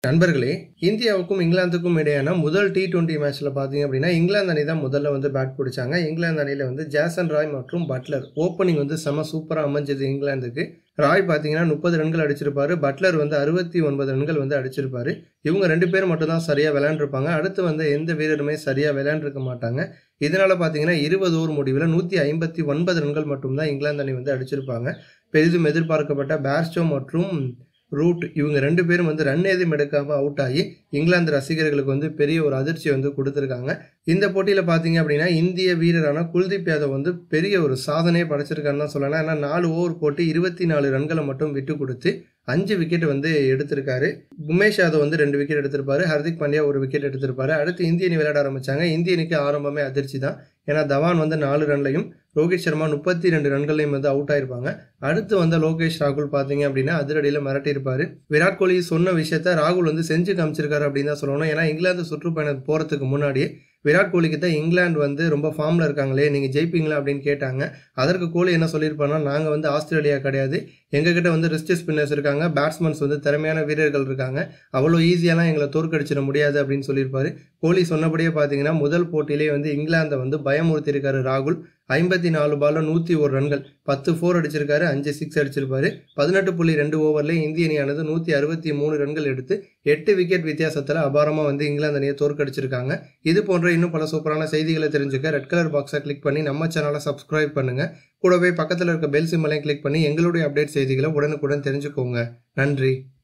நண்பர்களே இந்தியாவுக்கும் இங்கிலாந்துக்கும் இடையான முதல் டி டுவெண்ட்டி மேட்ச்ல பாத்தீங்க அப்படின்னா இங்கிலாந்து அணி தான் முதல்ல வந்து பேட் பிடிச்சாங்க இங்கிலாந்து அணியில வந்து ஜாசன் ராய் மற்றும் பட்லர் ஓப்பனிங் வந்து செம சூப்பரா அமைஞ்சது இங்கிலாந்துக்கு ராய் பாத்தீங்கன்னா முப்பது ரன்கள் அடிச்சிருப்பாரு பட்லர் வந்து அறுபத்தி ஒன்பது ரன்கள் வந்து அடிச்சிருப்பாரு இவங்க ரெண்டு பேர் மட்டும் தான் சரியா விளையாண்டுருப்பாங்க அடுத்து வந்து எந்த வீரருமே சரியா விளையாண்டுருக்க மாட்டாங்க இதனால பாத்தீங்கன்னா இருபது ஓவர் முடிவில் நூத்தி ஐம்பத்தி ஒன்பது ரன்கள் மட்டும்தான் இங்கிலாந்து அணி வந்து அடிச்சிருப்பாங்க பெரிதும் எதிர்பார்க்கப்பட்ட பேர்ஸ்டோ மற்றும் ரூட் இவங்க ரெண்டு பேரும் வந்து ரன் எதுவும் எடுக்காம அவுட் ஆகி இங்கிலாந்து ரசிகர்களுக்கு வந்து பெரிய ஒரு அதிர்ச்சி வந்து கொடுத்துருக்காங்க இந்த போட்டியில் பார்த்தீங்க அப்படின்னா இந்திய வீரரான குல்தீப் யாதவ் வந்து பெரிய ஒரு சாதனையை படைச்சிருக்காருன்னு தான் சொல்லலாம் ஏன்னா நாலு ஓவர் போட்டு இருபத்தி நாலு ரன்களை மட்டும் விட்டு கொடுத்து அஞ்சு விக்கெட் வந்து எடுத்திருக்காரு உமேஷ் யாதவ் வந்து ரெண்டு விக்கெட் எடுத்திருப்பாரு ஹர்திக் பாண்டியா ஒரு விக்கெட் எடுத்திருப்பாரு அடுத்து இந்திய அணி விளையாட ஆரம்பிச்சாங்க இந்திய அணிக்கு ஆரம்பமே அதிர்ச்சி தான் ஏன்னா தவான் வந்து நாலு ரன்லையும் ரோஹித் சர்மா முப்பத்தி ரெண்டு ரன்களையும் வந்து அவுட் ஆயிருப்பாங்க அடுத்து வந்த லோகேஷ் ராகுல் பார்த்தீங்க அப்படின்னா அதிரடியில் மிரட்டியிருப்பாரு விராட் கோலி சொன்ன விஷயத்த ராகுல் வந்து செஞ்சு காமிச்சிருக்காரு அப்படின்னு தான் சொல்லணும் ஏன்னா இங்கிலாந்து சுற்றுப்பயணம் போகிறதுக்கு முன்னாடியே விராட் கோலிக்கு தான் இங்கிலாந்து வந்து ரொம்ப ஃபார்மில் இருக்காங்களே நீங்கள் ஜெயிப்பீங்களா அப்படின்னு கேட்டாங்க அதற்கு கோலி என்ன சொல்லியிருப்பாருன்னா நாங்கள் வந்து ஆஸ்திரேலியா கிடையாது எங்ககிட்ட வந்து ரிஸ்ட் ஸ்பின்னர்ஸ் இருக்காங்க பேட்ஸ்மேன்ஸ் வந்து திறமையான வீரர்கள் இருக்காங்க அவ்வளோ ஈஸியாலாம் எங்களை தோற்கடிச்சிட முடியாது அப்படின்னு சொல்லியிருப்பாரு கோலி சொன்னபடியே பார்த்தீங்கன்னா முதல் போட்டியிலே வந்து இங்கிலாந்தை வந்து பயமுறுத்தியிருக்காரு ராகுல் ஐம்பத்தி நாலு பால்ல நூற்றி ஒரு ரன்கள் பத்து ஃபோர் அடிச்சிருக்காரு அஞ்சு சிக்ஸ் அடிச்சிருப்பாரு பதினெட்டு புள்ளி ரெண்டு ஓவர்லேயே இந்திய அணியானது நூற்றி அறுபத்தி மூணு ரன்கள் எடுத்து எட்டு விக்கெட் வித்தியாசத்தில் அபாரமாக வந்து இங்கிலாந்து அணியை தோற்கடிச்சிருக்காங்க இது போன்ற இன்னும் பல சூப்பரான செய்திகளை தெரிஞ்சுக்க ரெட் கலர் பாக்ஸை கிளிக் பண்ணி நம்ம சேனலை சப்ஸ்கிரைப் பண்ணுங்க கூடவே பக்கத்தில் இருக்க பெல் சிம்மலையும் கிளிக் பண்ணி எங்களுடைய அப்டேட் செய்திகளை உடனுக்குடன் தெரிஞ்சுக்கோங்க நன்றி